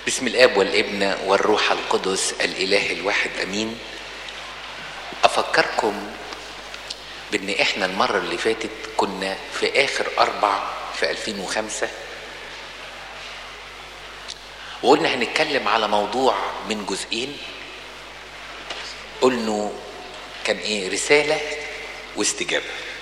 بسم الاب والابن والروح القدس الاله الواحد امين افكركم بان احنا المره اللي فاتت كنا في اخر اربع في 2005 وقلنا هنتكلم على موضوع من جزئين قلنا كان ايه رساله واستجابه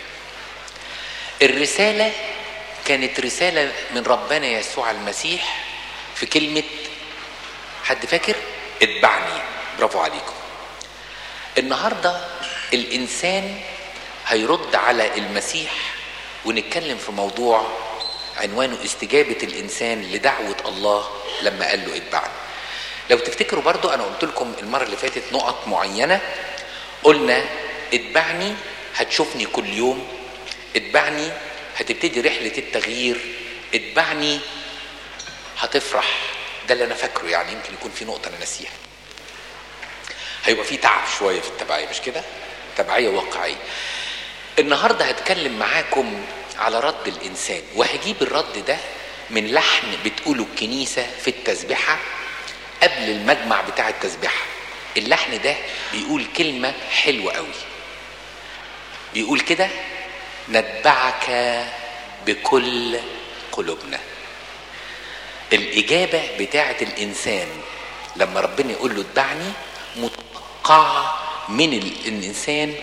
الرساله كانت رساله من ربنا يسوع المسيح في كلمه حد فاكر اتبعني برافو عليكم النهارده الانسان هيرد على المسيح ونتكلم في موضوع عنوانه استجابة الإنسان لدعوة الله لما قال له اتبعني لو تفتكروا برضو أنا قلت لكم المرة اللي فاتت نقط معينة قلنا اتبعني هتشوفني كل يوم اتبعني هتبتدي رحلة التغيير اتبعني هتفرح ده اللي أنا فاكره يعني يمكن يكون في نقطة أنا ناسيها هيبقى في تعب شوية في التبعية مش كده؟ تبعية واقعية النهاردة هتكلم معاكم على رد الإنسان وهجيب الرد ده من لحن بتقوله الكنيسة في التسبحة قبل المجمع بتاع التسبحة اللحن ده بيقول كلمة حلوة قوي بيقول كده نتبعك بكل قلوبنا الإجابة بتاعة الإنسان لما ربنا يقول له اتبعني متوقعة من الإنسان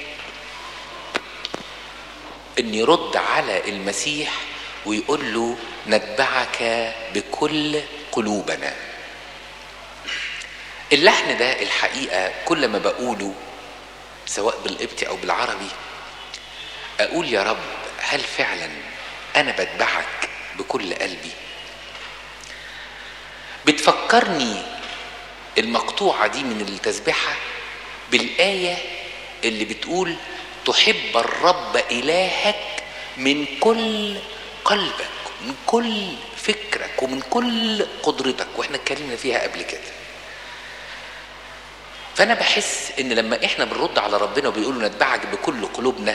ان يرد على المسيح ويقول له نتبعك بكل قلوبنا اللحن ده الحقيقه كل ما بقوله سواء بالقبطي او بالعربي اقول يا رب هل فعلا انا بتبعك بكل قلبي بتفكرني المقطوعه دي من التسبيحه بالايه اللي بتقول تحب الرب إلهك من كل قلبك من كل فكرك ومن كل قدرتك واحنا اتكلمنا فيها قبل كده فانا بحس ان لما احنا بنرد على ربنا وبيقولوا نتبعك بكل قلوبنا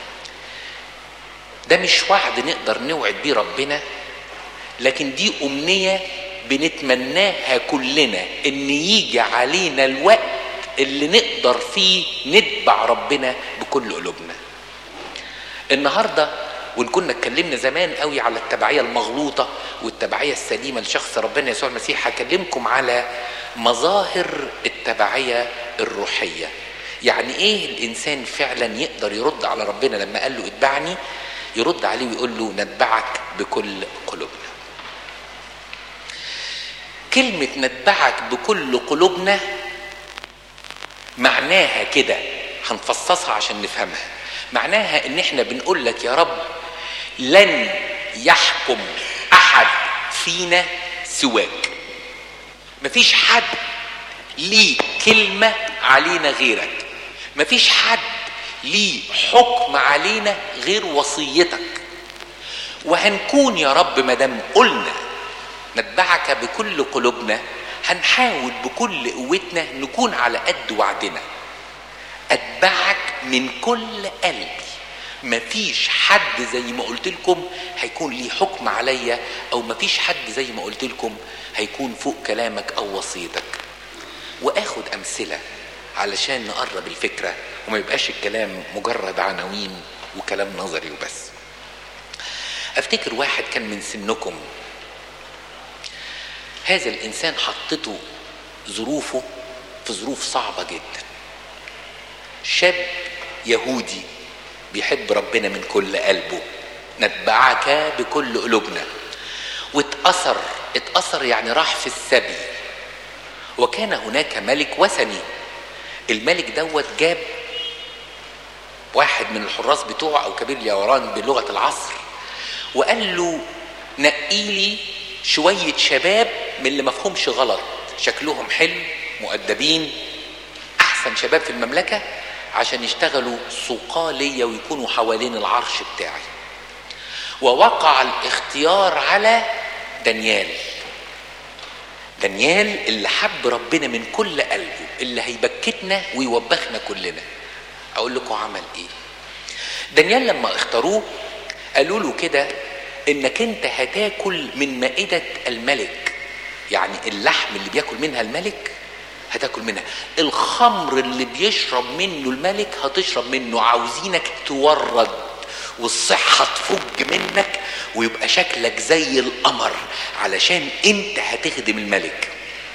ده مش وعد نقدر نوعد بيه ربنا لكن دي امنيه بنتمناها كلنا ان يجي علينا الوقت اللي نقدر فيه نتبع ربنا بكل قلوبنا النهارده وان كنا اتكلمنا زمان قوي على التبعيه المغلوطه والتبعيه السليمه لشخص ربنا يسوع المسيح هكلمكم على مظاهر التبعيه الروحيه يعني ايه الانسان فعلا يقدر يرد على ربنا لما قال له اتبعني يرد عليه ويقول له نتبعك بكل قلوبنا كلمه نتبعك بكل قلوبنا معناها كده هنفصصها عشان نفهمها معناها ان احنا بنقول لك يا رب لن يحكم احد فينا سواك مفيش حد ليه كلمة علينا غيرك مفيش حد ليه حكم علينا غير وصيتك وهنكون يا رب مدام قلنا نتبعك بكل قلوبنا هنحاول بكل قوتنا نكون على قد وعدنا اتبعك من كل قلبي مفيش حد زي ما قلت لكم هيكون ليه حكم عليا او مفيش حد زي ما قلت لكم هيكون فوق كلامك او وصيتك واخد امثله علشان نقرب الفكره وما يبقاش الكلام مجرد عناوين وكلام نظري وبس افتكر واحد كان من سنكم هذا الانسان حطته ظروفه في ظروف صعبه جدا شاب يهودي بيحب ربنا من كل قلبه نتبعك بكل قلوبنا واتأثر اتأثر يعني راح في السبي وكان هناك ملك وثني الملك دوت جاب واحد من الحراس بتوعه او كبير اليوران بلغه العصر وقال له نقيلي شوية شباب من اللي مفهومش غلط شكلهم حلو مؤدبين أحسن شباب في المملكة عشان يشتغلوا سقاة ليا ويكونوا حوالين العرش بتاعي ووقع الاختيار على دانيال دانيال اللي حب ربنا من كل قلبه اللي هيبكتنا ويوبخنا كلنا اقول لكم عمل ايه دانيال لما اختاروه قالوا له كده انك انت هتاكل من مائدة الملك يعني اللحم اللي بياكل منها الملك هتاكل منها الخمر اللي بيشرب منه الملك هتشرب منه عاوزينك تورد والصحة تفج منك ويبقى شكلك زي القمر علشان انت هتخدم الملك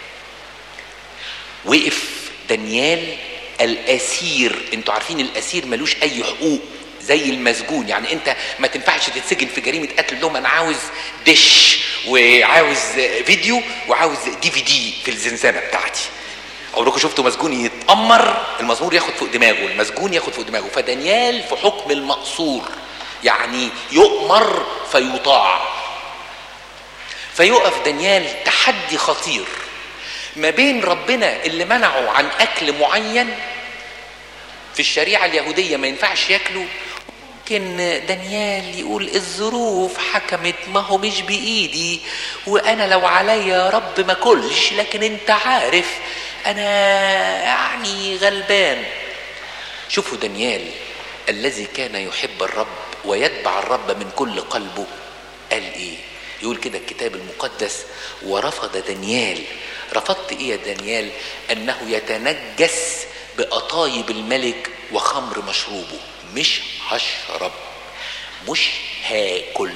وقف دانيال الاسير انتوا عارفين الاسير ملوش اي حقوق زي المسجون يعني انت ما تنفعش تتسجن في جريمه قتل لهم انا عاوز دش وعاوز فيديو وعاوز دي في دي في الزنزانه بتاعتي عمركم شفتوا مسجون يتأمر المزمور ياخد فوق دماغه المسجون ياخد فوق دماغه فدانيال في حكم المقصور يعني يؤمر فيطاع فيقف دانيال تحدي خطير ما بين ربنا اللي منعه عن اكل معين في الشريعه اليهوديه ما ينفعش ياكله ممكن دانيال يقول الظروف حكمت ما هو مش بايدي وانا لو عليا يا رب ما كلش لكن انت عارف انا يعني غلبان شوفوا دانيال الذي كان يحب الرب ويتبع الرب من كل قلبه قال ايه يقول كده الكتاب المقدس ورفض دانيال رفضت ايه يا دانيال انه يتنجس بقطايب الملك وخمر مشروبه مش هشرب مش هاكل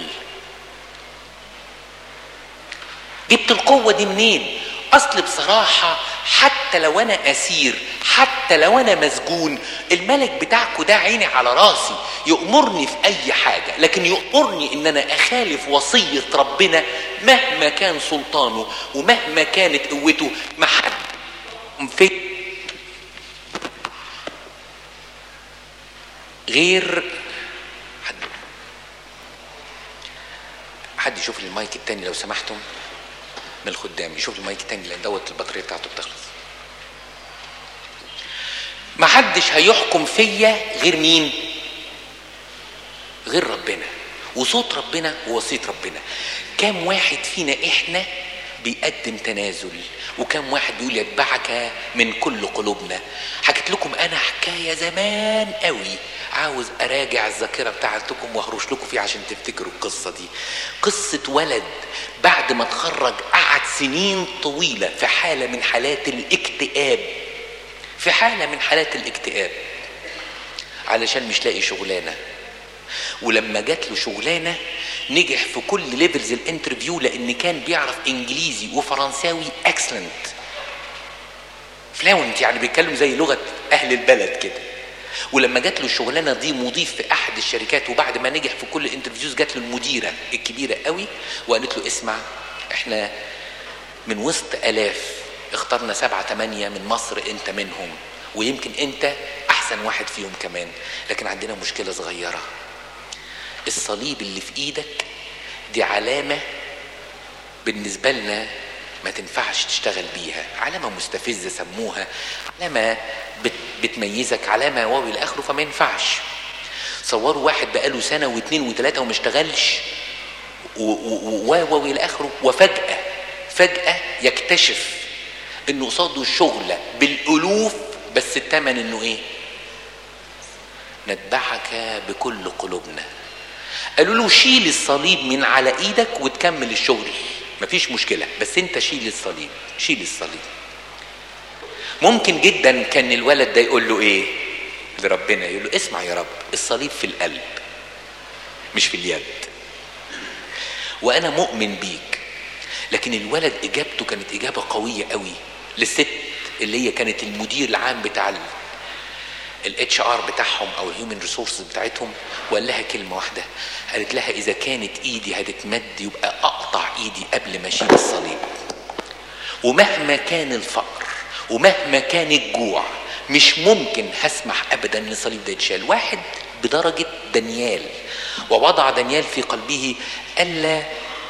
جبت القوة دي منين اصل بصراحة حتى لو انا اسير حتى لو انا مسجون الملك بتاعكو ده عيني على راسي يأمرني في اي حاجة لكن يأمرني ان انا اخالف وصية ربنا مهما كان سلطانه ومهما كانت قوته ما حد في غير حد حد يشوف لي المايك التاني لو سمحتم من الخدام يشوف المايك التاني لان دوت البطاريه بتاعته بتخلص ما حدش هيحكم فيا غير مين غير ربنا وصوت ربنا ووصيه ربنا كام واحد فينا احنا بيقدم تنازل وكم واحد بيقول يتبعك من كل قلوبنا حكيت لكم انا حكايه زمان قوي عاوز اراجع الذاكره بتاعتكم واهرش لكم فيها عشان تفتكروا القصه دي قصه ولد بعد ما اتخرج قعد سنين طويله في حاله من حالات الاكتئاب في حاله من حالات الاكتئاب علشان مش لاقي شغلانه ولما جات له شغلانه نجح في كل ليفلز الانترفيو لان كان بيعرف انجليزي وفرنساوي اكسلنت فلاونت يعني بيتكلم زي لغه اهل البلد كده ولما جات له الشغلانه دي مضيف في احد الشركات وبعد ما نجح في كل الانترفيوز جات له المديره الكبيره قوي وقالت له اسمع احنا من وسط الاف اخترنا سبعة تمانية من مصر انت منهم ويمكن انت احسن واحد فيهم كمان لكن عندنا مشكلة صغيرة الصليب اللي في ايدك دي علامة بالنسبة لنا ما تنفعش تشتغل بيها علامة مستفزة سموها علامة بت بتميزك علامة واو الى اخره فما ينفعش صوروا واحد بقاله سنة واثنين وثلاثة وما اشتغلش واو الى اخره وفجأة فجأة يكتشف انه قصاده شغلة بالالوف بس الثمن انه ايه نتبعك بكل قلوبنا قالوا له شيل الصليب من على ايدك وتكمل الشغل مفيش مشكلة بس انت شيل الصليب شيل الصليب ممكن جدا كان الولد ده يقول له ايه لربنا يقول له اسمع يا رب الصليب في القلب مش في اليد وانا مؤمن بيك لكن الولد اجابته كانت اجابه قويه قوي للست اللي هي كانت المدير العام بتاع الاتش ار بتاعهم او الهيومن ريسورسز بتاعتهم وقال لها كلمه واحده قالت لها اذا كانت ايدي هتتمد يبقى اقطع ايدي قبل ما اشيل الصليب ومهما كان الفقر ومهما كان الجوع مش ممكن هسمح ابدا ان الصليب ده يتشال واحد بدرجه دانيال ووضع دانيال في قلبه الا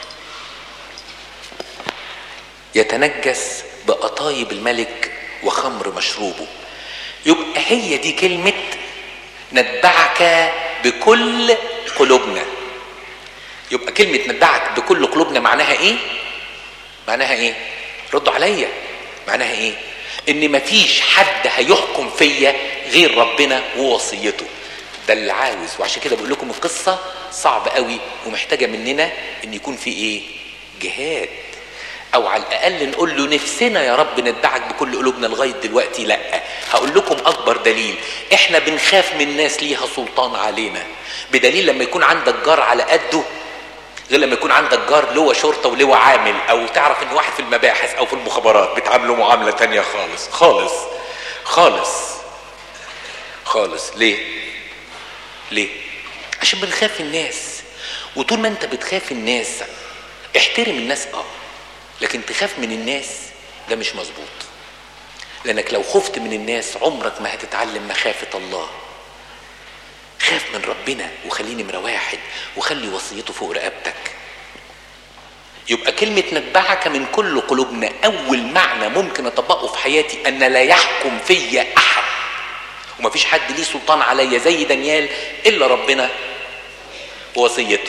يتنجس بقطايب الملك وخمر مشروبه يبقى هي دي كلمة نتبعك بكل قلوبنا يبقى كلمة نتبعك بكل قلوبنا معناها ايه معناها ايه ردوا عليا معناها ايه ان مفيش حد هيحكم فيا غير ربنا ووصيته ده اللي عاوز وعشان كده بقول لكم القصة صعب قوي ومحتاجة مننا ان يكون في ايه جهاد او على الاقل نقول له نفسنا يا رب نتبعك بكل قلوبنا لغايه دلوقتي لا هقول لكم اكبر دليل احنا بنخاف من ناس ليها سلطان علينا بدليل لما يكون عندك جار على قده غير لما يكون عندك جار لواء شرطه ولواء عامل او تعرف ان واحد في المباحث او في المخابرات بتعامله معامله تانية خالص خالص خالص خالص ليه ليه عشان بنخاف الناس وطول ما انت بتخاف الناس احترم الناس اه لكن تخاف من الناس ده مش مظبوط لانك لو خفت من الناس عمرك ما هتتعلم مخافة الله خاف من ربنا وخليه نمرة واحد وخلي وصيته فوق رقبتك يبقى كلمة نتبعك من كل قلوبنا أول معنى ممكن أطبقه في حياتي أن لا يحكم فيا أحد ومفيش حد ليه سلطان عليا زي دانيال إلا ربنا ووصيته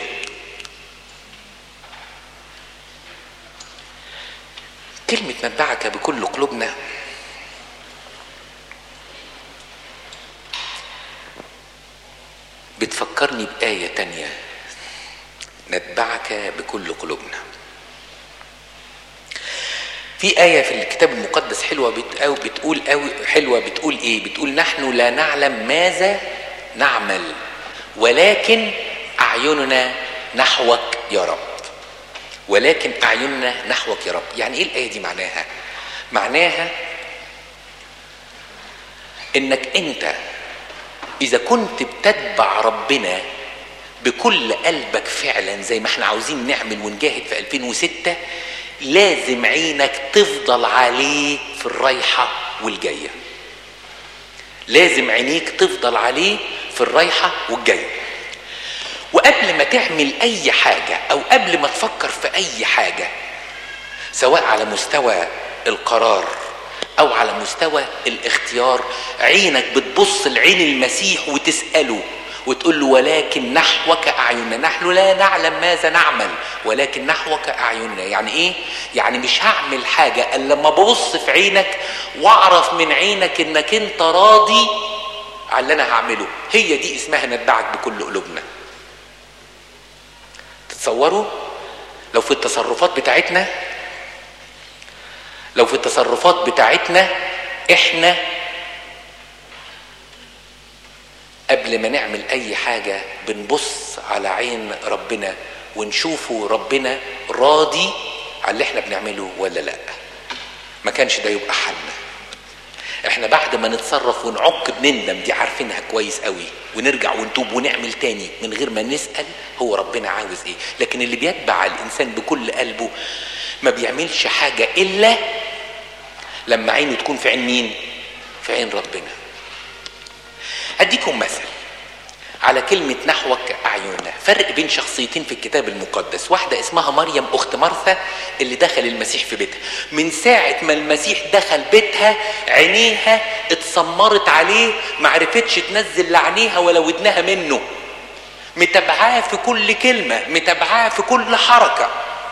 كلمة نتبعك بكل قلوبنا بتفكرني بآية تانية نتبعك بكل قلوبنا في آية في الكتاب المقدس حلوة بت أو بتقول أو حلوة بتقول إيه؟ بتقول نحن لا نعلم ماذا نعمل ولكن أعيننا نحوك يا رب ولكن أعيننا نحوك يا رب يعني إيه الآية دي معناها؟ معناها إنك أنت إذا كنت بتتبع ربنا بكل قلبك فعلا زي ما احنا عاوزين نعمل ونجاهد في 2006 لازم عينك تفضل عليه في الرايحة والجاية لازم عينيك تفضل عليه في الرايحة والجاية وقبل ما تعمل أي حاجة أو قبل ما تفكر في أي حاجة سواء على مستوى القرار أو على مستوى الاختيار عينك بتبص لعين المسيح وتسأله وتقول له ولكن نحوك أعيننا نحن لا نعلم ماذا نعمل ولكن نحوك أعيننا يعني إيه؟ يعني مش هعمل حاجة إلا لما ببص في عينك وأعرف من عينك إنك أنت راضي على اللي أنا هعمله هي دي اسمها نتبعك بكل قلوبنا تتصوروا لو في التصرفات بتاعتنا لو في التصرفات بتاعتنا احنا قبل ما نعمل اي حاجة بنبص على عين ربنا ونشوفه ربنا راضي على اللي احنا بنعمله ولا لا ما كانش ده يبقى حالنا احنا بعد ما نتصرف ونعك بنندم دي عارفينها كويس قوي ونرجع ونتوب ونعمل تاني من غير ما نسأل هو ربنا عاوز ايه لكن اللي بيتبع الانسان بكل قلبه ما بيعملش حاجة الا لما عينه تكون في عين مين في عين ربنا اديكم مثل على كلمة نحوك أعيننا فرق بين شخصيتين في الكتاب المقدس واحدة اسمها مريم أخت مرثا اللي دخل المسيح في بيتها من ساعة ما المسيح دخل بيتها عينيها اتسمرت عليه معرفتش تنزل لعينيها ولا ودنها منه متابعاه في كل كلمة متابعاه في كل حركة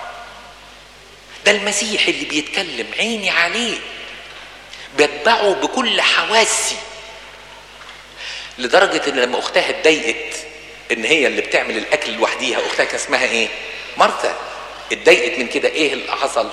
ده المسيح اللي بيتكلم عيني عليه بتبعه بكل حواسي لدرجة ان لما اختها اتضايقت ان هي اللي بتعمل الاكل لوحديها اختها كان اسمها ايه مرثا اتضايقت من كده ايه اللي حصل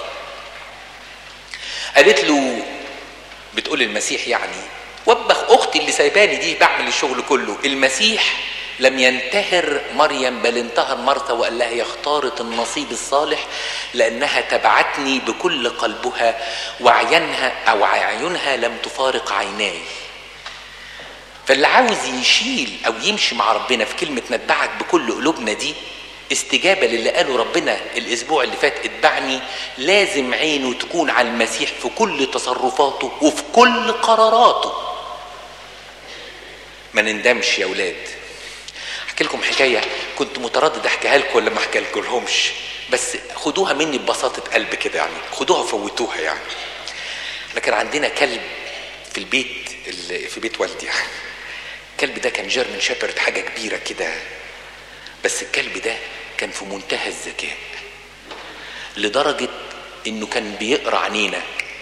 قالت له بتقول المسيح يعني وبخ اختي اللي سايباني دي بعمل الشغل كله المسيح لم ينتهر مريم بل انتهر مرثا وقال لها هي اختارت النصيب الصالح لانها تبعتني بكل قلبها وعينها او عيونها لم تفارق عيناي فاللي عاوز يشيل او يمشي مع ربنا في كلمه نتبعك بكل قلوبنا دي استجابه للي قاله ربنا الاسبوع اللي فات اتبعني لازم عينه تكون على المسيح في كل تصرفاته وفي كل قراراته ما نندمش يا اولاد احكي لكم حكايه كنت متردد احكيها لكم ولا ما احكي لكمش بس خدوها مني ببساطه قلب كده يعني خدوها فوتوها يعني احنا كان عندنا كلب في البيت اللي في بيت والدي يعني الكلب ده كان جيرمن شيبرد حاجه كبيره كده بس الكلب ده كان في منتهى الذكاء لدرجه انه كان بيقرا عينينا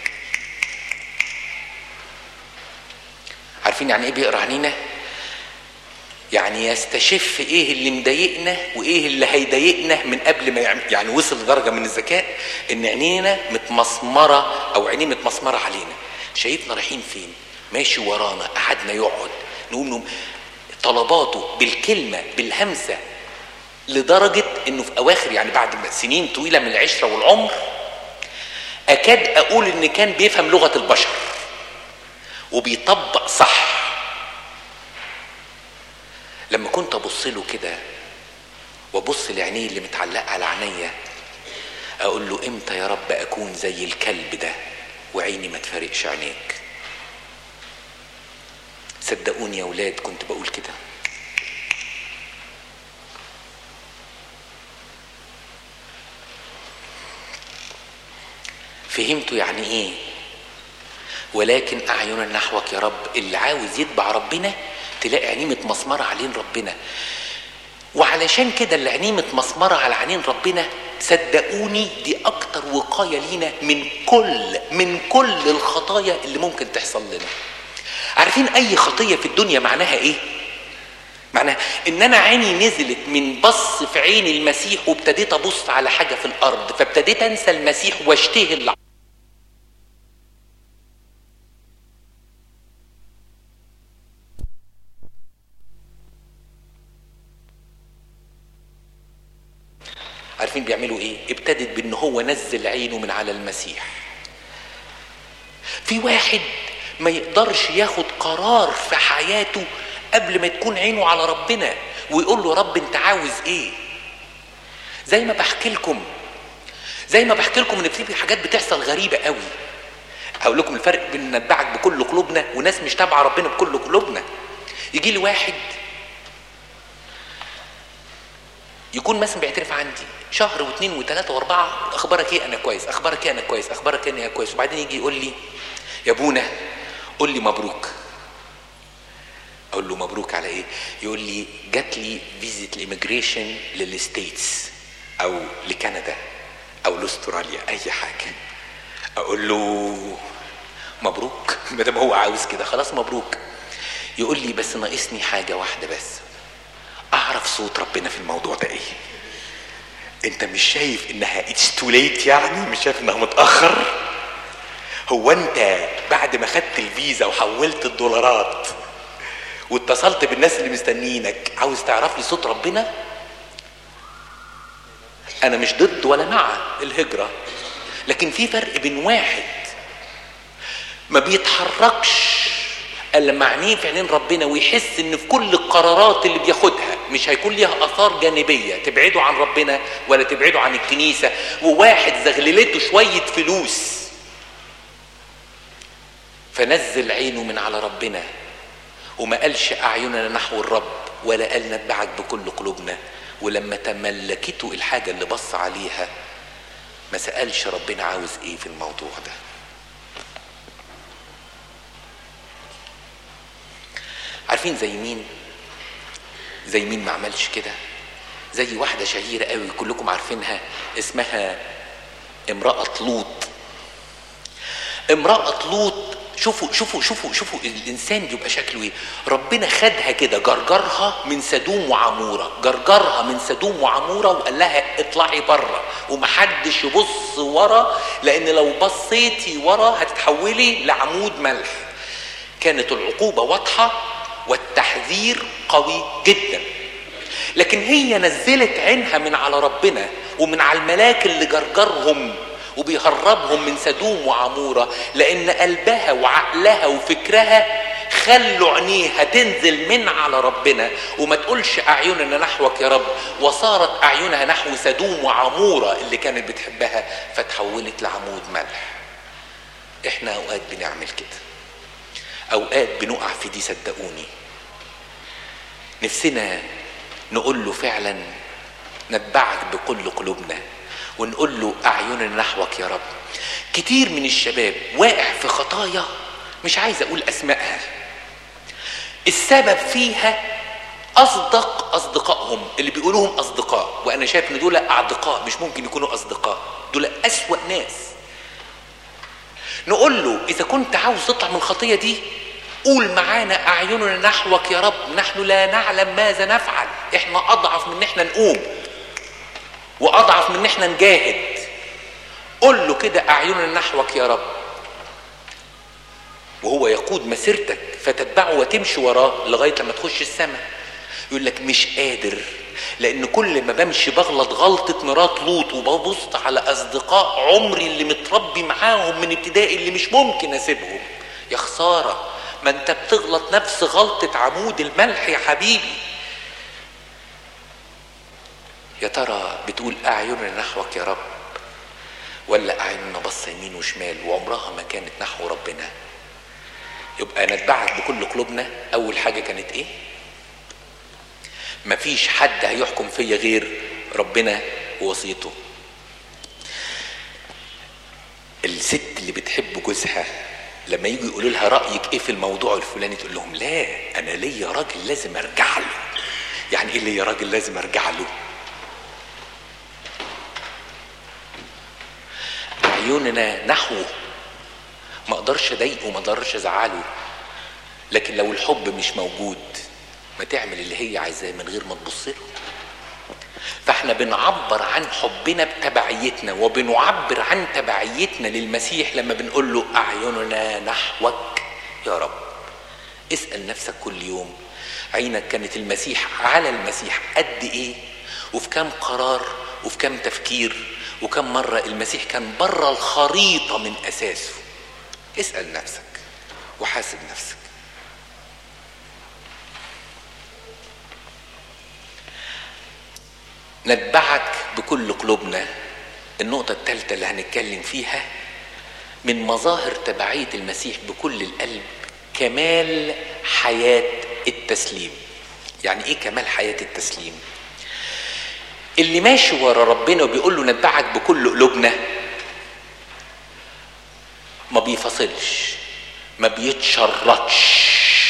عارفين يعني ايه بيقرا عينينا يعني يستشف ايه اللي مضايقنا وايه اللي هيضايقنا من قبل ما يعمل يعني وصل لدرجه من الذكاء ان عينينا متمسمره او عينيه متمسمره علينا شايفنا رايحين فين ماشي ورانا قعدنا يقعد نقوم نقوم طلباته بالكلمه بالهمسه لدرجه انه في اواخر يعني بعد سنين طويله من العشره والعمر اكاد اقول ان كان بيفهم لغه البشر وبيطبق صح لما كنت ابص له كده وابص لعينيه اللي متعلقه على عينيا اقول له امتى يا رب اكون زي الكلب ده وعيني ما تفارقش عينيك صدقوني يا ولاد كنت بقول كده فهمتوا يعني ايه ولكن اعينا نحوك يا رب اللي عاوز يتبع ربنا تلاقي عينيه متمسمره علين ربنا وعلشان كده اللي عينيه متمسمره على عينين ربنا صدقوني دي اكتر وقايه لينا من كل من كل الخطايا اللي ممكن تحصل لنا عارفين اي خطيه في الدنيا معناها ايه معناها ان انا عيني نزلت من بص في عين المسيح وابتديت ابص على حاجه في الارض فابتديت انسى المسيح واشتهي اللي عارفين بيعملوا ايه ابتدت بان هو نزل عينه من على المسيح في واحد ما يقدرش ياخد قرار في حياته قبل ما تكون عينه على ربنا ويقول له رب انت عاوز ايه زي ما بحكي لكم زي ما بحكي لكم ان في حاجات بتحصل غريبه قوي هقول لكم الفرق بين نتبعك بكل قلوبنا وناس مش تابعه ربنا بكل قلوبنا يجي لي واحد يكون مثلا بيعترف عندي شهر واثنين وثلاثه واربعه اخبارك ايه انا كويس اخبارك ايه انا كويس اخبارك ايه انا كويس وبعدين يجي يقول لي يا ابونا قول لي مبروك اقول له مبروك على ايه يقول لي جات لي فيزيت الاميجريشن للستيتس او لكندا او لاستراليا اي حاجه اقول له مبروك ما دام هو عاوز كده خلاص مبروك يقول لي بس ناقصني حاجه واحده بس اعرف صوت ربنا في الموضوع ده ايه انت مش شايف انها اتس تو ليت يعني مش شايف انها متاخر هو انت بعد ما خدت الفيزا وحولت الدولارات واتصلت بالناس اللي مستنيينك عاوز تعرف لي صوت ربنا انا مش ضد ولا مع الهجرة لكن في فرق بين واحد ما بيتحركش الا لما عينيه في عينين ربنا ويحس ان في كل القرارات اللي بياخدها مش هيكون ليها اثار جانبيه تبعده عن ربنا ولا تبعده عن الكنيسه وواحد زغللته شويه فلوس فنزل عينه من على ربنا وما قالش اعيننا نحو الرب ولا قال نتبعك بكل قلوبنا ولما تملكته الحاجه اللي بص عليها ما سالش ربنا عاوز ايه في الموضوع ده عارفين زي مين زي مين ما عملش كده زي واحده شهيره قوي كلكم عارفينها اسمها امراه لوط امراه لوط شوفوا شوفوا شوفوا شوفوا الانسان بيبقى شكله ايه ربنا خدها كده جرجرها من سدوم وعموره جرجرها من سدوم وعموره وقال لها اطلعي بره ومحدش يبص ورا لان لو بصيتي ورا هتتحولي لعمود ملح كانت العقوبه واضحه والتحذير قوي جدا لكن هي نزلت عينها من على ربنا ومن على الملاك اللي جرجرهم وبيهربهم من سدوم وعموره لان قلبها وعقلها وفكرها خلوا عينيها تنزل من على ربنا وما تقولش اعيننا نحوك يا رب وصارت اعينها نحو سدوم وعموره اللي كانت بتحبها فتحولت لعمود ملح احنا اوقات بنعمل كده اوقات بنقع في دي صدقوني نفسنا نقول له فعلا نتبعك بكل قلوبنا ونقول له اعيننا نحوك يا رب كتير من الشباب واقع في خطايا مش عايز اقول اسمائها السبب فيها اصدق اصدقائهم اللي بيقولوهم اصدقاء وانا شايف ان دول اعدقاء مش ممكن يكونوا اصدقاء دول اسوا ناس نقول له اذا كنت عاوز تطلع من الخطيه دي قول معانا اعيننا نحوك يا رب نحن لا نعلم ماذا نفعل احنا اضعف من ان احنا نقوم واضعف من ان احنا نجاهد قل له كده اعيننا نحوك يا رب وهو يقود مسيرتك فتتبعه وتمشي وراه لغايه لما تخش السماء يقول لك مش قادر لان كل ما بمشي بغلط غلطه مرات لوط وببص على اصدقاء عمري اللي متربي معاهم من ابتدائي اللي مش ممكن اسيبهم يا خساره ما انت بتغلط نفس غلطه عمود الملح يا حبيبي يا ترى بتقول اعيننا نحوك يا رب ولا اعيننا بص يمين وشمال وعمرها ما كانت نحو ربنا يبقى نتبعك بكل قلوبنا اول حاجه كانت ايه مفيش حد هيحكم فيا غير ربنا ووصيته الست اللي بتحب جوزها لما يجوا يقولوا لها رايك ايه في الموضوع الفلاني تقول لهم لا انا ليا راجل لازم ارجع له يعني ايه ليا راجل لازم ارجع له عيوننا نحوه ما اقدرش اضايقه ما اقدرش ازعله لكن لو الحب مش موجود ما تعمل اللي هي عايزاه من غير ما تبص له فاحنا بنعبر عن حبنا بتبعيتنا وبنعبر عن تبعيتنا للمسيح لما بنقول له اعيننا نحوك يا رب اسال نفسك كل يوم عينك كانت المسيح على المسيح قد ايه وفي كام قرار وفي كام تفكير وكم مرة المسيح كان بره الخريطة من أساسه اسأل نفسك وحاسب نفسك نتبعك بكل قلوبنا النقطة الثالثة اللي هنتكلم فيها من مظاهر تبعية المسيح بكل القلب كمال حياة التسليم يعني ايه كمال حياة التسليم اللي ماشي ورا ربنا وبيقول له نتبعك بكل قلوبنا ما بيفصلش ما بيتشرطش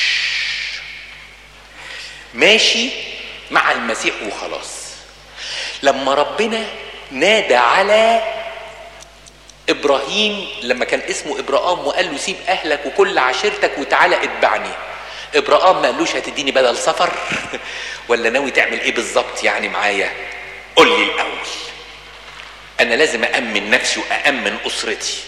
ماشي مع المسيح وخلاص لما ربنا نادى على ابراهيم لما كان اسمه ابراهام وقال له سيب اهلك وكل عشيرتك وتعالى اتبعني ابراهام ما قالوش هتديني بدل سفر ولا ناوي تعمل ايه بالظبط يعني معايا قول لي الاول انا لازم اامن نفسي واامن اسرتي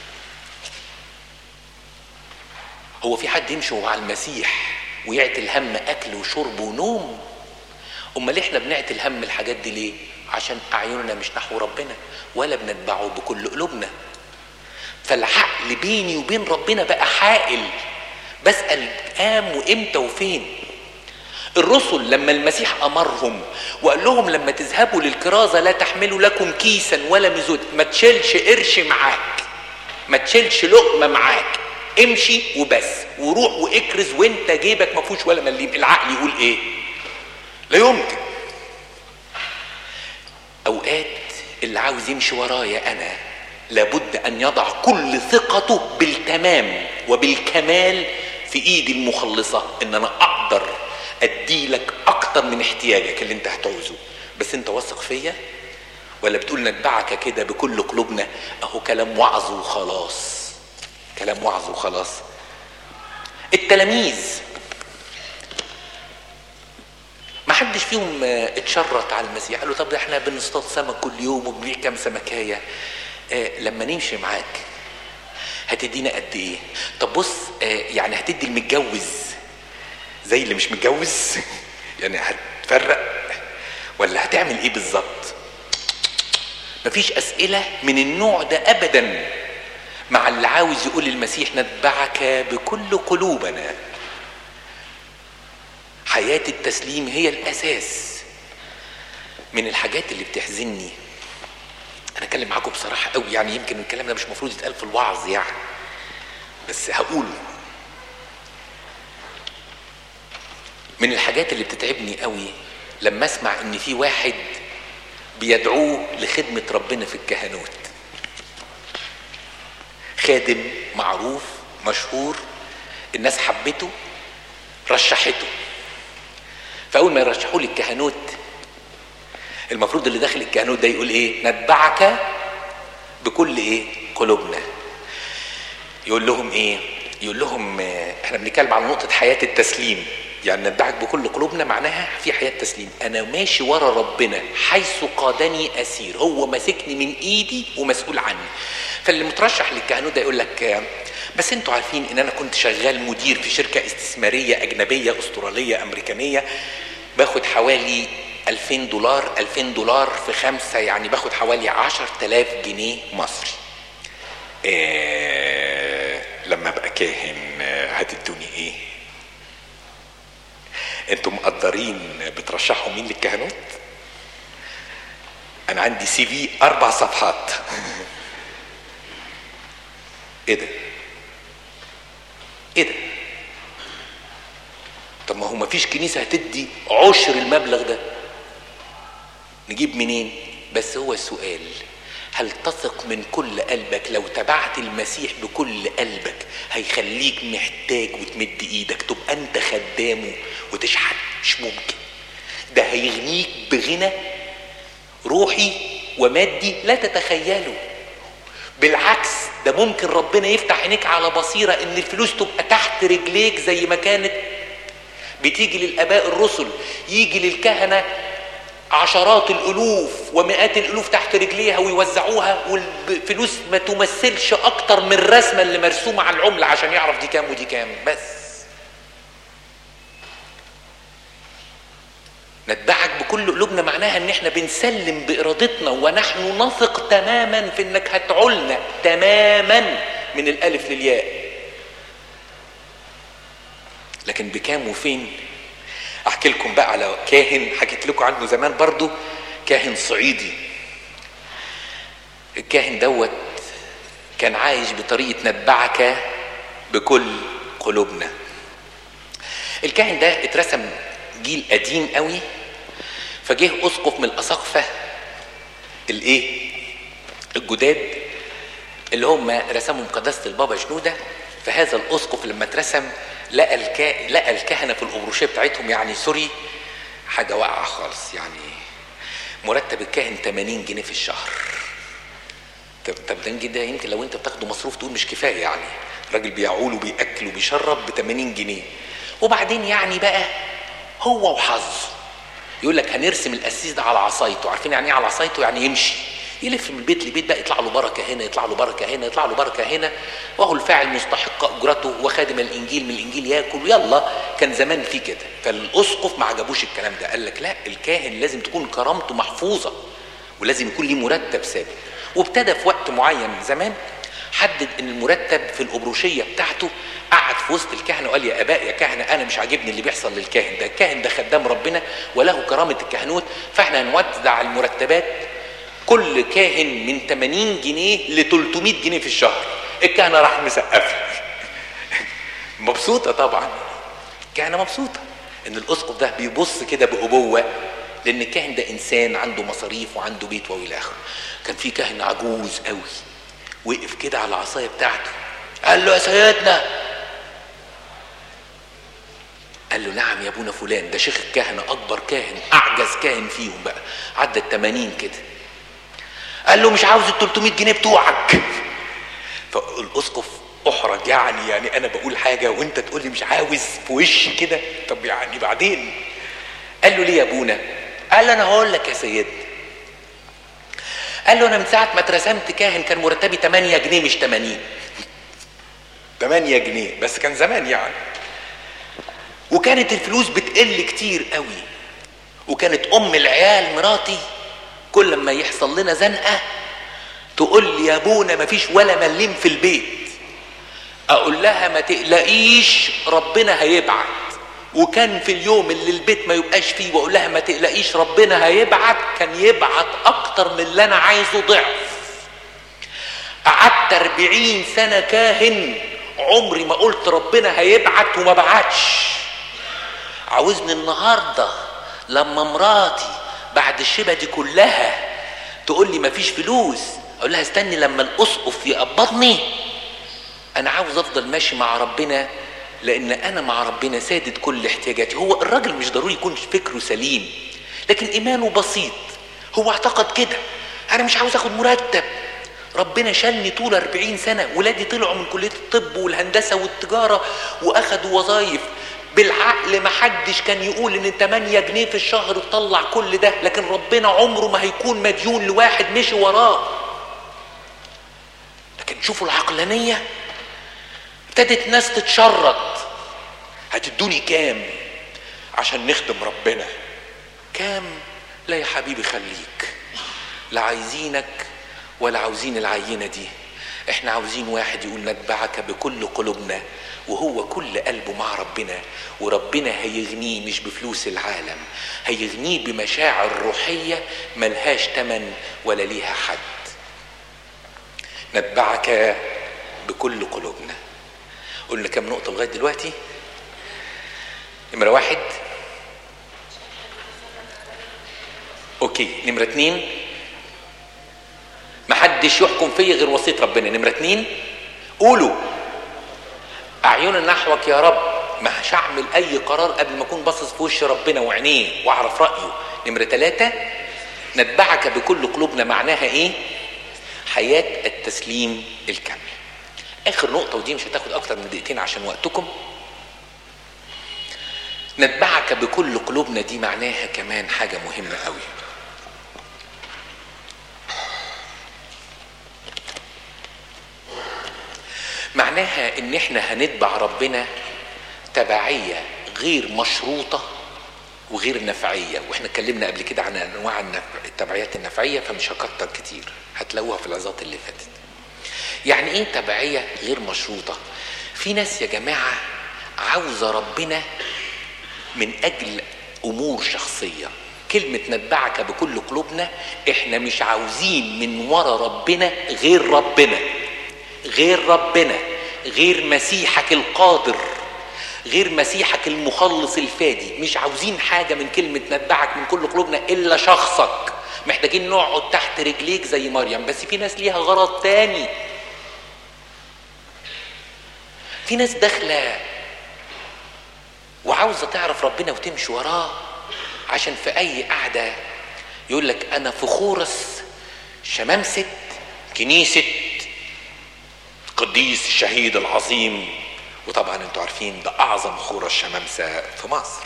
هو في حد يمشي مع المسيح ويعتل هم اكل وشرب ونوم امال احنا بنعتل هم الحاجات دي ليه عشان اعيننا مش نحو ربنا ولا بنتبعه بكل قلوبنا فالعقل بيني وبين ربنا بقى حائل بسال قام وامتى وفين الرسل لما المسيح امرهم وقال لهم لما تذهبوا للكرازه لا تحملوا لكم كيسا ولا مزود ما تشيلش قرش معاك ما تشيلش لقمه معاك امشي وبس وروح واكرز وانت جيبك ما فيهوش ولا مليم العقل يقول ايه لا يمكن اوقات اللي عاوز يمشي ورايا انا لابد ان يضع كل ثقته بالتمام وبالكمال في ايدي المخلصه ان انا اقدر اديلك اكتر من احتياجك اللي انت هتعوزه بس انت واثق فيا ولا بتقول نتبعك كده بكل قلوبنا اهو كلام وعظ وخلاص كلام وعظ وخلاص التلاميذ ما حدش فيهم اتشرط على المسيح قال له طب احنا بنصطاد سمك كل يوم وبنبيع كام سمكايه آه لما نمشي معاك هتدينا قد ايه طب بص آه يعني هتدي المتجوز زي اللي مش متجوز يعني هتفرق ولا هتعمل ايه بالظبط مفيش اسئله من النوع ده ابدا مع اللي عاوز يقول المسيح نتبعك بكل قلوبنا حياه التسليم هي الاساس من الحاجات اللي بتحزني انا اتكلم معاكم بصراحه قوي يعني يمكن الكلام ده مش المفروض يتقال في الوعظ يعني بس هقوله من الحاجات اللي بتتعبني قوي لما اسمع ان في واحد بيدعوه لخدمة ربنا في الكهنوت خادم معروف مشهور الناس حبته رشحته فاول ما يرشحوا لي الكهنوت المفروض اللي داخل الكهنوت ده يقول ايه نتبعك بكل ايه قلوبنا يقول لهم ايه يقول لهم احنا بنتكلم عن نقطة حياة التسليم يعني نتبعك بكل قلوبنا معناها في حياه تسليم انا ماشي ورا ربنا حيث قادني اسير هو ماسكني من ايدي ومسؤول عني فاللي مترشح للكهنوت ده يقول لك آه، بس انتوا عارفين ان انا كنت شغال مدير في شركه استثماريه اجنبيه استراليه امريكانيه باخد حوالي 2000 دولار 2000 دولار في خمسة يعني باخد حوالي 10000 جنيه مصري إيه لما ابقى كاهن آه، هتدوني ايه انتم مقدرين بترشحوا مين للكهنوت انا عندي سي في اربع صفحات ايه ده ايه ده طب ما هو ما فيش كنيسه هتدي عشر المبلغ ده نجيب منين بس هو السؤال هل تثق من كل قلبك لو تبعت المسيح بكل قلبك هيخليك محتاج وتمد ايدك تبقى انت خدامه وتشحت مش ممكن ده هيغنيك بغنى روحي ومادي لا تتخيله بالعكس ده ممكن ربنا يفتح عينيك على بصيرة ان الفلوس تبقى تحت رجليك زي ما كانت بتيجي للاباء الرسل يجي للكهنة عشرات الالوف ومئات الالوف تحت رجليها ويوزعوها والفلوس ما تمثلش اكتر من الرسمة اللي مرسومة على العملة عشان يعرف دي كام ودي كام بس نتبعك بكل قلوبنا معناها ان احنا بنسلم بارادتنا ونحن نثق تماما في انك هتعولنا تماما من الالف للياء لكن بكام وفين احكي لكم بقى على كاهن حكيت لكم عنه زمان برضو كاهن صعيدي الكاهن دوت كان عايش بطريقه نتبعك بكل قلوبنا الكاهن ده اترسم جيل قديم قوي فجه اسقف من الاساقفه الايه الجداد اللي هم رسموا مقدسه البابا شنوده فهذا الاسقف لما اترسم لقى الكا... لقى الكهنه في الابروشيه بتاعتهم يعني سوري حاجه واقعه خالص يعني مرتب الكاهن 80 جنيه في الشهر طب طب ده ده يمكن لو انت بتاخده مصروف تقول مش كفايه يعني راجل بيعول وبياكل وبيشرب ب 80 جنيه وبعدين يعني بقى هو وحظه يقول لك هنرسم القسيس ده على عصايته عارفين يعني ايه على عصايته يعني يمشي يلف من بيت لبيت بقى يطلع له بركه هنا يطلع له بركه هنا يطلع له بركه هنا وهو الفاعل مستحق اجرته وخادم الانجيل من الانجيل ياكل يلا كان زمان في كده فالاسقف ما عجبوش الكلام ده قال لك لا الكاهن لازم تكون كرامته محفوظه ولازم يكون ليه مرتب ثابت وابتدى في وقت معين زمان حدد ان المرتب في الابروشيه بتاعته قعد في وسط الكهنه وقال يا اباء يا كهنه انا مش عاجبني اللي بيحصل للكاهن ده الكاهن ده خدام ربنا وله كرامه الكهنوت فاحنا هنوزع المرتبات كل كاهن من 80 جنيه ل 300 جنيه في الشهر الكهنه راح مسقفه مبسوطه طبعا الكهنه مبسوطه ان الاسقف ده بيبص كده بابوه لان الكاهن ده انسان عنده مصاريف وعنده بيت والى اخره كان في كاهن عجوز قوي وقف كده على العصايه بتاعته قال له يا سيدنا قال له نعم يا ابونا فلان ده شيخ الكهنه اكبر كاهن اعجز كاهن فيهم بقى عدى ال 80 كده قال له مش عاوز ال 300 جنيه بتوعك فالاسقف احرج يعني يعني انا بقول حاجه وانت تقول لي مش عاوز في وشي كده طب يعني بعدين قال له ليه يا ابونا قال له انا هقول لك يا سيدنا قال له انا من ساعه ما اترسمت كاهن كان مرتبي 8 جنيه مش 80 8 جنيه بس كان زمان يعني وكانت الفلوس بتقل كتير قوي وكانت ام العيال مراتي كل ما يحصل لنا زنقه تقول لي يا ابونا مفيش ولا مليم في البيت اقول لها ما تقلقيش ربنا هيبعت وكان في اليوم اللي البيت ما يبقاش فيه واقول لها ما تقلقيش ربنا هيبعت كان يبعت اكتر من اللي انا عايزه ضعف قعدت 40 سنه كاهن عمري ما قلت ربنا هيبعت وما بعتش عاوزني النهارده لما مراتي بعد الشبه دي كلها تقول لي مفيش فلوس اقول لها استني لما الاسقف يقبضني انا عاوز افضل ماشي مع ربنا لان انا مع ربنا سادد كل احتياجاتي هو الراجل مش ضروري يكون فكره سليم لكن ايمانه بسيط هو اعتقد كده انا مش عاوز اخد مرتب ربنا شالني طول 40 سنة ولادي طلعوا من كلية الطب والهندسة والتجارة واخدوا وظايف بالعقل ما حدش كان يقول ان 8 جنيه في الشهر تطلع كل ده لكن ربنا عمره ما هيكون مديون لواحد مشي وراه لكن شوفوا العقلانية ابتدت ناس تتشرط هتدوني كام عشان نخدم ربنا كام لا يا حبيبي خليك لا عايزينك ولا عاوزين العينة دي احنا عاوزين واحد يقول نتبعك بكل قلوبنا وهو كل قلبه مع ربنا وربنا هيغنيه مش بفلوس العالم هيغنيه بمشاعر روحية ملهاش تمن ولا ليها حد نتبعك بكل قلوبنا قلنا كم نقطة لغاية دلوقتي نمرة واحد اوكي نمرة اتنين محدش يحكم فيا غير وصية ربنا نمرة اتنين قولوا أعيننا نحوك يا رب مش هعمل أي قرار قبل ما أكون باصص في وش ربنا وعينيه وأعرف رأيه نمرة ثلاثة نتبعك بكل قلوبنا معناها إيه؟ حياة التسليم الكامل آخر نقطة ودي مش هتاخد أكتر من دقيقتين عشان وقتكم نتبعك بكل قلوبنا دي معناها كمان حاجة مهمة قوي معناها ان احنا هنتبع ربنا تبعية غير مشروطة وغير نفعية واحنا اتكلمنا قبل كده عن انواع النف- التبعيات النفعية فمش هكتر كتير هتلاقوها في العظات اللي فاتت يعني ايه تبعية غير مشروطة في ناس يا جماعة عاوزة ربنا من اجل امور شخصيه كلمه نتبعك بكل قلوبنا احنا مش عاوزين من ورا ربنا غير ربنا غير ربنا غير مسيحك القادر غير مسيحك المخلص الفادي مش عاوزين حاجه من كلمه نتبعك من كل قلوبنا الا شخصك محتاجين نقعد تحت رجليك زي مريم بس في ناس ليها غرض تاني في ناس داخله وعاوزه تعرف ربنا وتمشي وراه عشان في اي قعده يقول لك انا في خورس شمامسه كنيسه قديس الشهيد العظيم وطبعا انتوا عارفين ده اعظم خورس شمامسه في مصر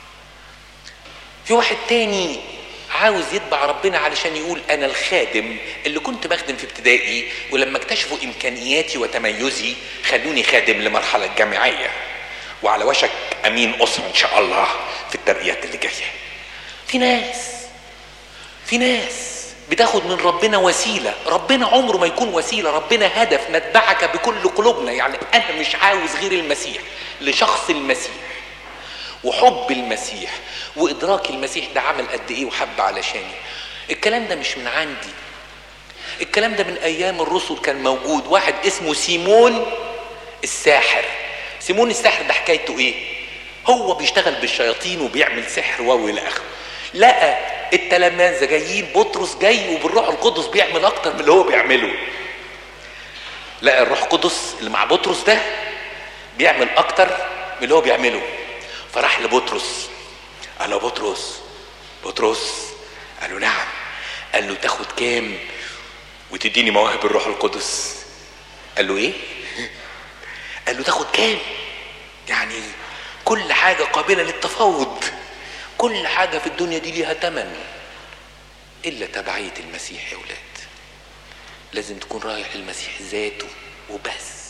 في واحد تاني عاوز يتبع ربنا علشان يقول انا الخادم اللي كنت بخدم في ابتدائي ولما اكتشفوا امكانياتي وتميزي خلوني خادم لمرحله جامعيه وعلى وشك امين اسره ان شاء الله في الترقيات اللي جايه في ناس في ناس بتاخد من ربنا وسيلة ربنا عمره ما يكون وسيلة ربنا هدف نتبعك بكل قلوبنا يعني أنا مش عاوز غير المسيح لشخص المسيح وحب المسيح وإدراك المسيح ده عمل قد إيه وحب علشاني الكلام ده مش من عندي الكلام ده من أيام الرسل كان موجود واحد اسمه سيمون الساحر سيمون الساحر ده حكايته إيه هو بيشتغل بالشياطين وبيعمل سحر واو الى اخره لقى التلامذه جايين بطرس جاي وبالروح القدس بيعمل اكتر من اللي هو بيعمله لقى الروح القدس اللي مع بطرس ده بيعمل اكتر من اللي هو بيعمله فراح لبطرس قال له بطرس بطرس قال له نعم قال له تاخد كام وتديني مواهب الروح القدس قال له ايه قال له تاخد كام يعني كل حاجة قابلة للتفاوض كل حاجة في الدنيا دي ليها تمن إلا تبعية المسيح يا ولاد لازم تكون رايح للمسيح ذاته وبس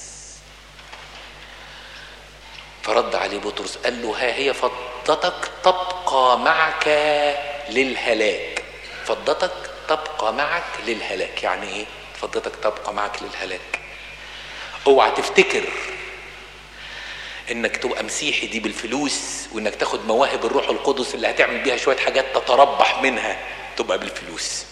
فرد عليه بطرس قال له ها هي فضتك تبقى معك للهلاك فضتك تبقى معك للهلاك يعني ايه فضتك تبقى معك للهلاك اوعى تفتكر انك تبقى مسيحي دي بالفلوس وانك تاخد مواهب الروح القدس اللي هتعمل بيها شويه حاجات تتربح منها تبقى بالفلوس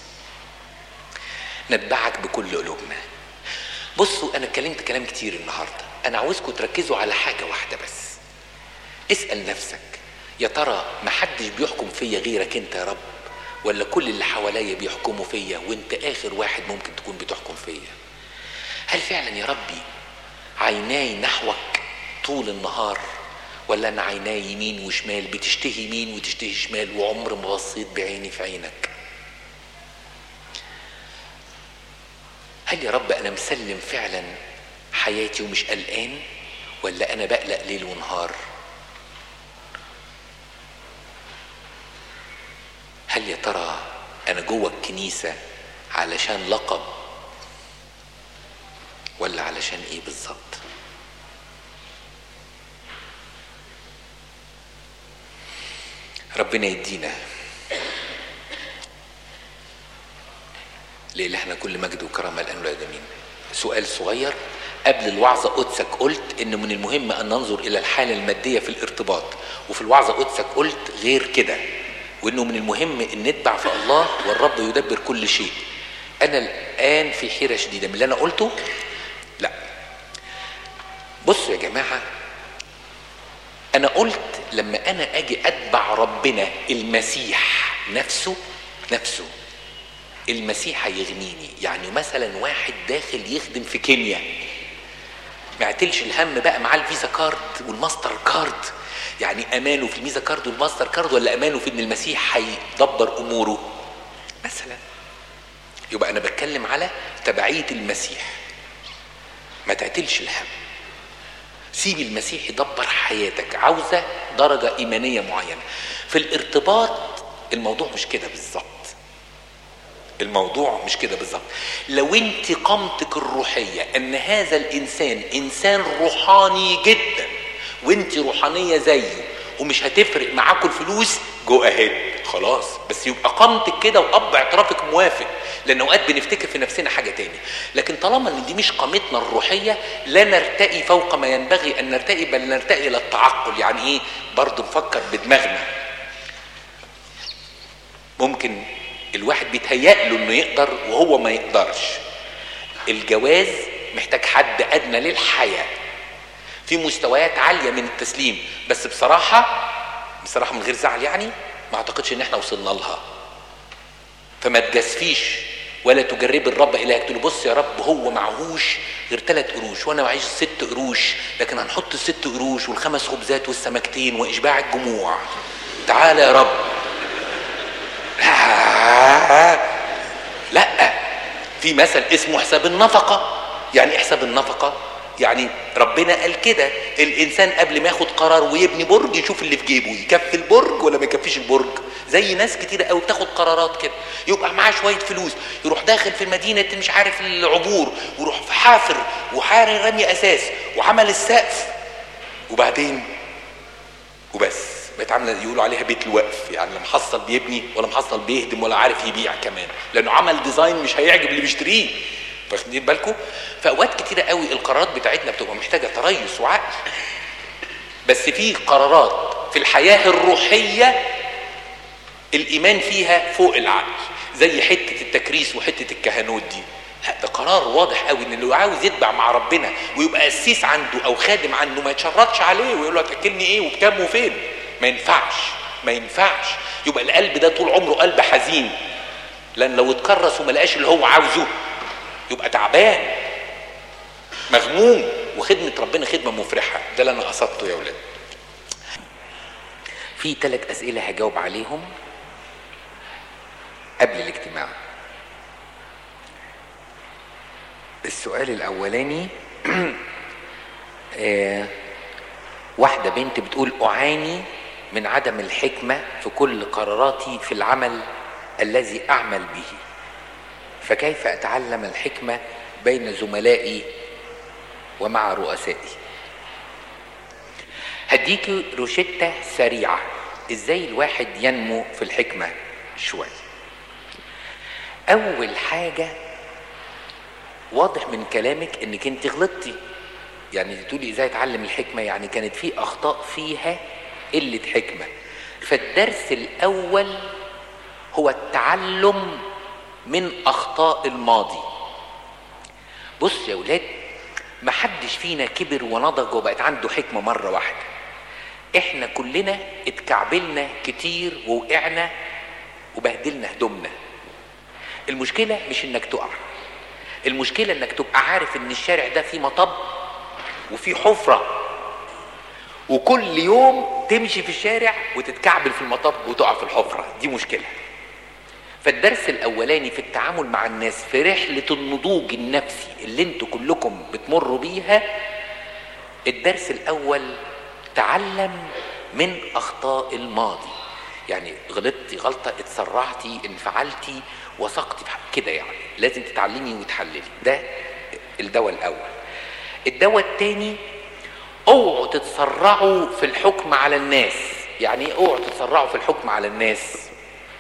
نتبعك بكل قلوبنا بصوا انا اتكلمت كلام كتير النهارده انا عاوزكم تركزوا على حاجه واحده بس اسال نفسك يا ترى ما حدش بيحكم فيا غيرك انت يا رب ولا كل اللي حواليا بيحكموا فيا وانت اخر واحد ممكن تكون بتحكم فيا هل فعلا يا ربي عيناي نحوك طول النهار ولا انا عيناي يمين وشمال بتشتهي يمين وتشتهي شمال وعمر ما بصيت بعيني في عينك هل يا رب انا مسلم فعلا حياتي ومش قلقان ولا انا بقلق ليل ونهار جوه الكنيسة علشان لقب ولا علشان ايه بالظبط ربنا يدينا لإلهنا كل مجد وكرامة الآن والآدمين سؤال صغير قبل الوعظة قدسك قلت إن من المهم أن ننظر إلى الحالة المادية في الارتباط وفي الوعظة قدسك قلت غير كده وإنه من المهم أن نتبع في الله والرب يدبر كل شيء أنا الآن في حيرة شديدة من اللي أنا قلته لا بصوا يا جماعة أنا قلت لما أنا أجي أتبع ربنا المسيح نفسه نفسه المسيح هيغنيني يعني مثلا واحد داخل يخدم في كيمياء ما يعتلش الهم بقى معاه الفيزا كارد والماستر كارد يعني امانه في الميزا كارد والماستر كارد ولا امانه في ان المسيح هيدبر اموره مثلا يبقى انا بتكلم على تبعيه المسيح ما تعتلش الهم سيب المسيح يدبر حياتك عاوزه درجه ايمانيه معينه في الارتباط الموضوع مش كده بالظبط الموضوع مش كده بالظبط لو انت قامتك الروحيه ان هذا الانسان انسان روحاني جدا وانت روحانيه زيه ومش هتفرق معاكم الفلوس جو اهيد خلاص بس يبقى قامتك كده واب اعترافك موافق لان اوقات بنفتكر في نفسنا حاجه تاني لكن طالما ان دي مش قامتنا الروحيه لا نرتقي فوق ما ينبغي ان نرتقي بل نرتقي الى التعقل يعني ايه برضه نفكر بدماغنا ممكن الواحد بيتهيأ له انه يقدر وهو ما يقدرش الجواز محتاج حد ادنى للحياه في مستويات عاليه من التسليم بس بصراحه بصراحه من غير زعل يعني ما اعتقدش ان احنا وصلنا لها فما تجازفيش ولا تجربي الرب الهك تقول بص يا رب هو معهوش غير ثلاث قروش وانا معيش ست قروش لكن هنحط الست قروش والخمس خبزات والسمكتين واشباع الجموع تعالى يا رب لا في مثل اسمه حساب النفقه يعني ايه حساب النفقه يعني ربنا قال كده الانسان قبل ما ياخد قرار ويبني برج يشوف اللي في جيبه يكفي البرج ولا ما يكفيش البرج زي ناس كتير قوي بتاخد قرارات كده يبقى معاه شويه فلوس يروح داخل في المدينه مش عارف العبور ويروح في حافر وحاري رمي اساس وعمل السقف وبعدين وبس بقت عامله يقولوا عليها بيت الوقف يعني لا محصل بيبني ولا محصل بيهدم ولا عارف يبيع كمان لانه عمل ديزاين مش هيعجب اللي بيشتريه واخدين بالكم فاوقات كتيره قوي القرارات بتاعتنا بتبقى محتاجه تريث وعقل بس في قرارات في الحياه الروحيه الايمان فيها فوق العقل زي حته التكريس وحته الكهنوت دي لا ده قرار واضح قوي ان اللي عاوز يتبع مع ربنا ويبقى قسيس عنده او خادم عنده ما يتشرطش عليه ويقول له هتاكلني ايه وبكام وفين ما ينفعش ما ينفعش يبقى القلب ده طول عمره قلب حزين لان لو اتكرس وما لقاش اللي هو عاوزه يبقى تعبان مغموم وخدمة ربنا خدمة مفرحة ده اللي أنا قصدته يا ولاد في ثلاث أسئلة هجاوب عليهم قبل الاجتماع السؤال الأولاني آه واحدة بنت بتقول أعاني من عدم الحكمة في كل قراراتي في العمل الذي أعمل به فكيف أتعلم الحكمة بين زملائي ومع رؤسائي هديك روشتة سريعة ازاي الواحد ينمو في الحكمة شوية أول حاجة واضح من كلامك انك انت غلطتي يعني تقولي ازاي اتعلم الحكمة يعني كانت في اخطاء فيها قلة حكمة فالدرس الاول هو التعلم من اخطاء الماضي بص يا ولاد ما حدش فينا كبر ونضج وبقت عنده حكمة مرة واحدة احنا كلنا اتكعبلنا كتير ووقعنا وبهدلنا هدومنا المشكلة مش انك تقع المشكلة انك تبقى عارف ان الشارع ده فيه مطب وفيه حفرة وكل يوم تمشي في الشارع وتتكعبل في المطب وتقع في الحفرة دي مشكلة فالدرس الاولاني في التعامل مع الناس في رحلة النضوج النفسي اللي انتوا كلكم بتمروا بيها الدرس الاول تعلم من اخطاء الماضي يعني غلطتي غلطه اتسرعتي انفعلتي وثقتي في حق- كده يعني لازم تتعلمي وتحللي ده الدواء الاول الدواء الثاني اوعوا تتسرعوا في الحكم على الناس يعني ايه اوعوا تتسرعوا في الحكم على الناس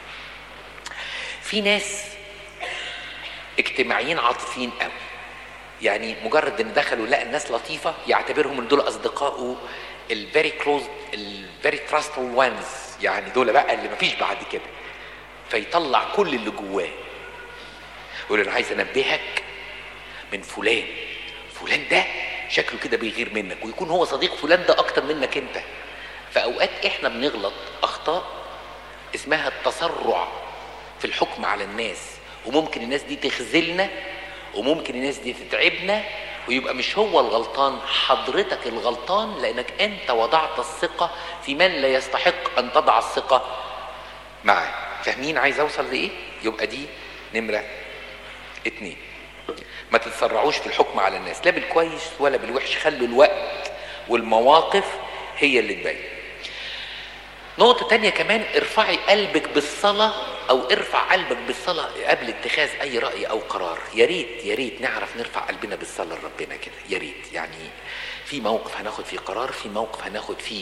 في ناس اجتماعيين عاطفيين قوي يعني مجرد ان دخلوا لقى الناس لطيفه يعتبرهم ان دول اصدقائه الفيري كلوز الفيري تراستفul وانز يعني دول بقى اللي مفيش بعد كده فيطلع كل اللي جواه يقول انا عايز انبهك من فلان فلان ده شكله كده بيغير منك ويكون هو صديق فلان ده اكتر منك انت فاوقات احنا بنغلط اخطاء اسمها التسرع في الحكم على الناس وممكن الناس دي تخذلنا وممكن الناس دي تتعبنا ويبقى مش هو الغلطان حضرتك الغلطان لانك انت وضعت الثقه في من لا يستحق ان تضع الثقه معاه فاهمين عايز اوصل لايه يبقى دي نمره اتنين ما تتسرعوش في الحكم على الناس لا بالكويس ولا بالوحش خلوا الوقت والمواقف هي اللي تبين نقطة تانية كمان ارفعي قلبك بالصلاة أو ارفع قلبك بالصلاة قبل اتخاذ أي رأي أو قرار يا ريت يا ريت نعرف نرفع قلبنا بالصلاة لربنا كده يا ريت يعني في موقف هناخد فيه قرار في موقف هناخد فيه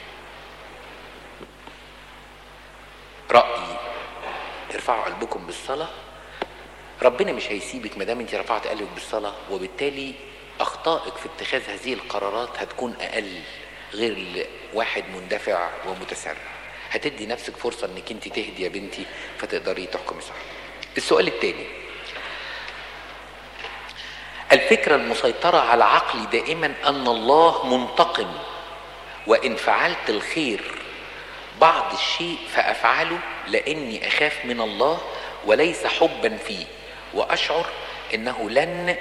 رأي ارفعوا قلبكم بالصلاة ربنا مش هيسيبك ما دام انت رفعت قلبك بالصلاة وبالتالي أخطائك في اتخاذ هذه القرارات هتكون أقل غير واحد مندفع ومتسرع هتدي نفسك فرصة انك انت تهدي يا بنتي فتقدري تحكمي صح السؤال الثاني الفكرة المسيطرة على عقلي دائما أن الله منتقم وإن فعلت الخير بعض الشيء فأفعله لأني أخاف من الله وليس حبا فيه وأشعر أنه لن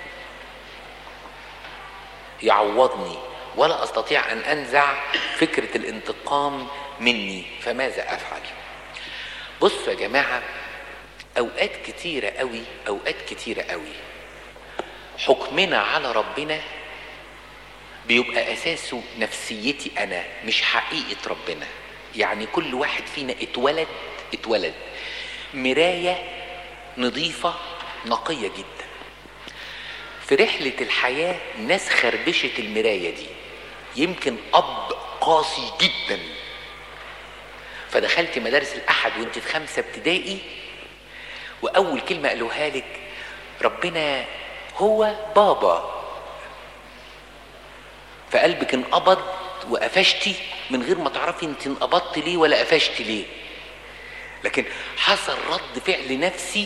يعوضني ولا أستطيع أن أنزع فكرة الانتقام مني فماذا أفعل بصوا يا جماعة أوقات كتيرة قوي أوقات كتيرة قوي حكمنا على ربنا بيبقى أساسه نفسيتي أنا مش حقيقة ربنا يعني كل واحد فينا اتولد اتولد مراية نظيفة نقية جدا في رحلة الحياة ناس خربشت المراية دي يمكن أب قاسي جدا فدخلت مدارس الأحد وانت في خمسة ابتدائي وأول كلمة قالوها لك ربنا هو بابا فقلبك انقبض وقفشتي من غير ما تعرفي انت انقبضت ليه ولا قفشتي ليه لكن حصل رد فعل نفسي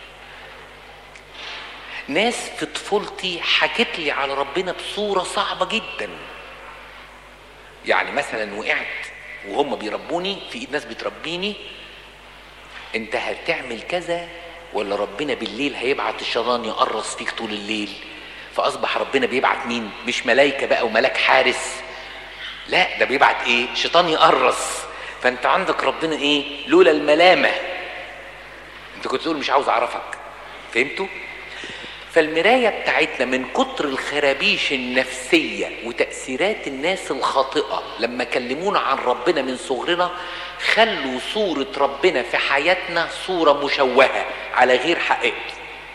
ناس في طفولتي حكت لي على ربنا بصورة صعبة جدا يعني مثلا وقعت وهم بيربوني في ايد ناس بتربيني انت هتعمل كذا ولا ربنا بالليل هيبعت الشيطان يقرص فيك طول الليل فاصبح ربنا بيبعت مين مش ملايكه بقى وملاك حارس لا ده بيبعت ايه شيطان يقرص فانت عندك ربنا ايه لولا الملامه انت كنت تقول مش عاوز اعرفك فهمتوا فالمراية بتاعتنا من كتر الخرابيش النفسية وتأثيرات الناس الخاطئة لما كلمونا عن ربنا من صغرنا خلوا صورة ربنا في حياتنا صورة مشوهة على غير حقيقته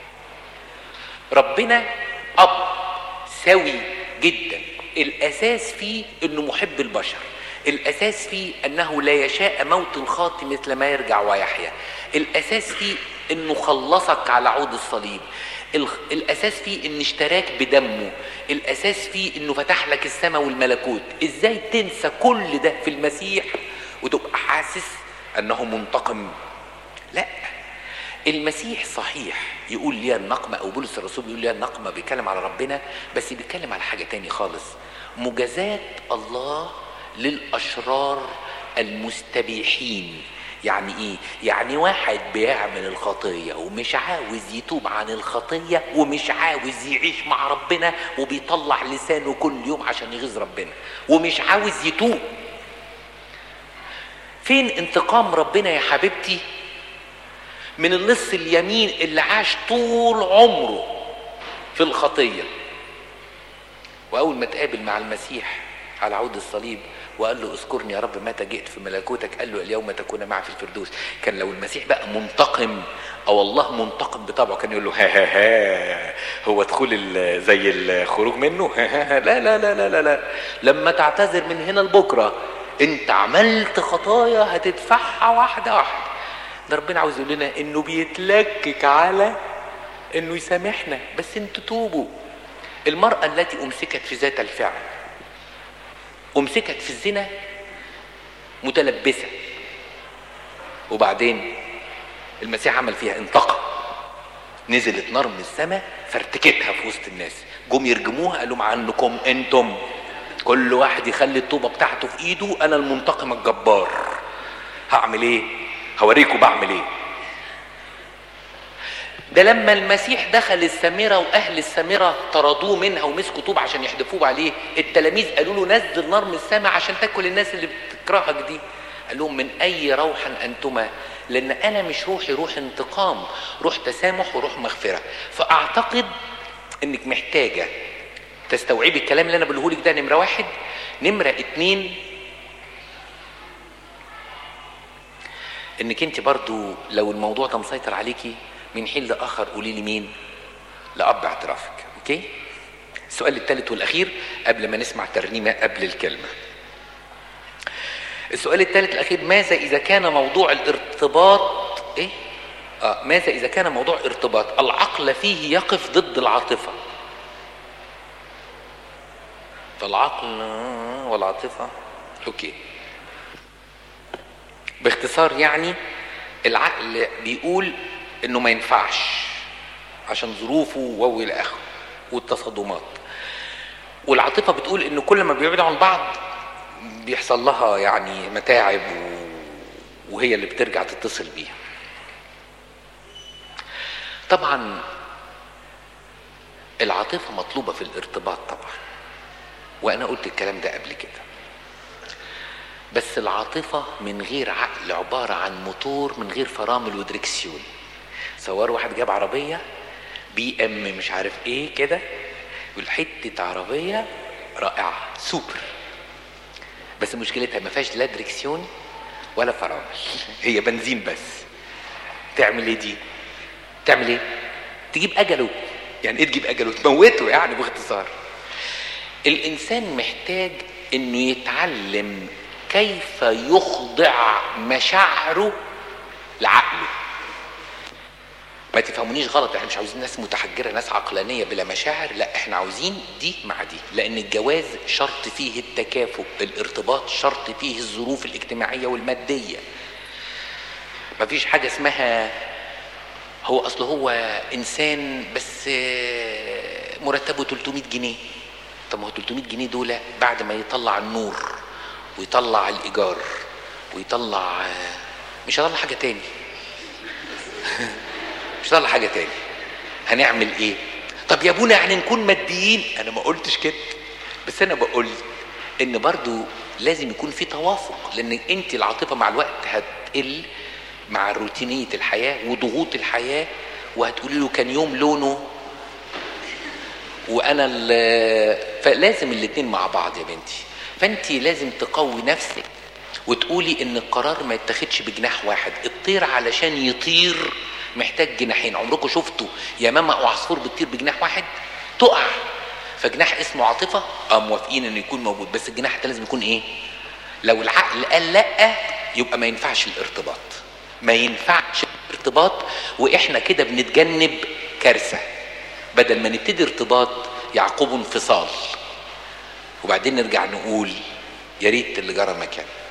ربنا أب سوي جدا الأساس فيه أنه محب البشر الأساس فيه أنه لا يشاء موت الخاطئ مثل ما يرجع ويحيا الأساس فيه أنه خلصك على عود الصليب الاساس فيه ان اشتراك بدمه الاساس فيه انه فتح لك السماء والملكوت ازاي تنسى كل ده في المسيح وتبقى حاسس انه منتقم لا المسيح صحيح يقول لي النقمة او بولس الرسول بيقول لي النقمة بيتكلم على ربنا بس بيتكلم على حاجة تاني خالص مجازات الله للاشرار المستبيحين يعني ايه يعني واحد بيعمل الخطيه ومش عاوز يتوب عن الخطيه ومش عاوز يعيش مع ربنا وبيطلع لسانه كل يوم عشان يغيظ ربنا ومش عاوز يتوب فين انتقام ربنا يا حبيبتي من اللص اليمين اللي عاش طول عمره في الخطيه واول ما تقابل مع المسيح على عود الصليب وقال له اذكرني يا رب متى جئت في ملكوتك قال له اليوم تكون معي في الفردوس كان لو المسيح بقى منتقم او الله منتقم بطبعه كان يقول له ها ها ها هو دخول ال- زي الخروج منه ها ها ها لا لا لا لا لا لا لما تعتذر من هنا لبكره انت عملت خطايا هتدفعها واحده واحده ده ربنا عاوز يقول لنا انه بيتلكك على انه يسامحنا بس انتوا توبوا المرأة التي أمسكت في ذات الفعل أمسكت في الزنا متلبسة وبعدين المسيح عمل فيها انتقم نزلت نار من السماء فارتكتها في وسط الناس جم يرجموها قالوا مع عنكم انتم كل واحد يخلي الطوبة بتاعته في ايده انا المنتقم الجبار هعمل ايه هوريكم بعمل ايه ده لما المسيح دخل السامرة وأهل السامرة طردوه منها ومسكوا طوب عشان يحدفوه عليه التلاميذ قالوا له نزل نار من السماء عشان تاكل الناس اللي بتكرهك دي قال لهم من أي روح أنتما لأن أنا مش روحي روح انتقام روح تسامح وروح مغفرة فأعتقد إنك محتاجة تستوعبي الكلام اللي أنا بقوله لك ده نمرة واحد نمرة اتنين انك انت برضو لو الموضوع ده مسيطر عليكي من حين لاخر قولي لي مين لاب اعترافك اوكي السؤال الثالث والاخير قبل ما نسمع ترنيمه قبل الكلمه السؤال الثالث الاخير ماذا اذا كان موضوع الارتباط ايه اه ماذا اذا كان موضوع ارتباط العقل فيه يقف ضد العاطفه فالعقل والعاطفه اوكي باختصار يعني العقل بيقول انه ما ينفعش عشان ظروفه وهو الى اخره والتصادمات والعاطفه بتقول ان كل ما بيبعدوا عن بعض بيحصل لها يعني متاعب و... وهي اللي بترجع تتصل بيها طبعا العاطفه مطلوبه في الارتباط طبعا وانا قلت الكلام ده قبل كده بس العاطفة من غير عقل عبارة عن موتور من غير فرامل ودركسيون صور واحد جاب عربية بي ام مش عارف ايه كده يقول حتة عربية رائعة سوبر بس مشكلتها ما فيهاش لا دركسيون ولا فرامل هي بنزين بس تعمل ايه دي تعمل ايه تجيب اجله يعني ايه تجيب اجله تموته يعني باختصار الانسان محتاج انه يتعلم كيف يخضع مشاعره لعقله ما تفهمونيش غلط احنا مش عاوزين ناس متحجره ناس عقلانيه بلا مشاعر لا احنا عاوزين دي مع دي لان الجواز شرط فيه التكافؤ الارتباط شرط فيه الظروف الاجتماعيه والماديه مفيش حاجه اسمها هو اصل هو انسان بس مرتبه 300 جنيه طب ما هو 300 جنيه دول بعد ما يطلع النور ويطلع الايجار ويطلع مش هيطلع حاجه تاني مش هيطلع حاجه تاني هنعمل ايه طب يا ابونا يعني نكون ماديين انا ما قلتش كده بس انا بقول ان برضو لازم يكون في توافق لان انت العاطفه مع الوقت هتقل مع روتينيه الحياه وضغوط الحياه وهتقولي له كان يوم لونه وانا فلازم الاتنين مع بعض يا بنتي فانت لازم تقوي نفسك وتقولي ان القرار ما يتاخدش بجناح واحد الطير علشان يطير محتاج جناحين عمركم شفتوا يا ماما او عصفور بتطير بجناح واحد تقع فجناح اسمه عاطفه اه موافقين انه يكون موجود بس الجناح ده لازم يكون ايه لو العقل قال لا يبقى ما ينفعش الارتباط ما ينفعش الارتباط واحنا كده بنتجنب كارثه بدل ما نبتدي ارتباط يعقبه انفصال وبعدين نرجع نقول يا ريت اللي جرى مكان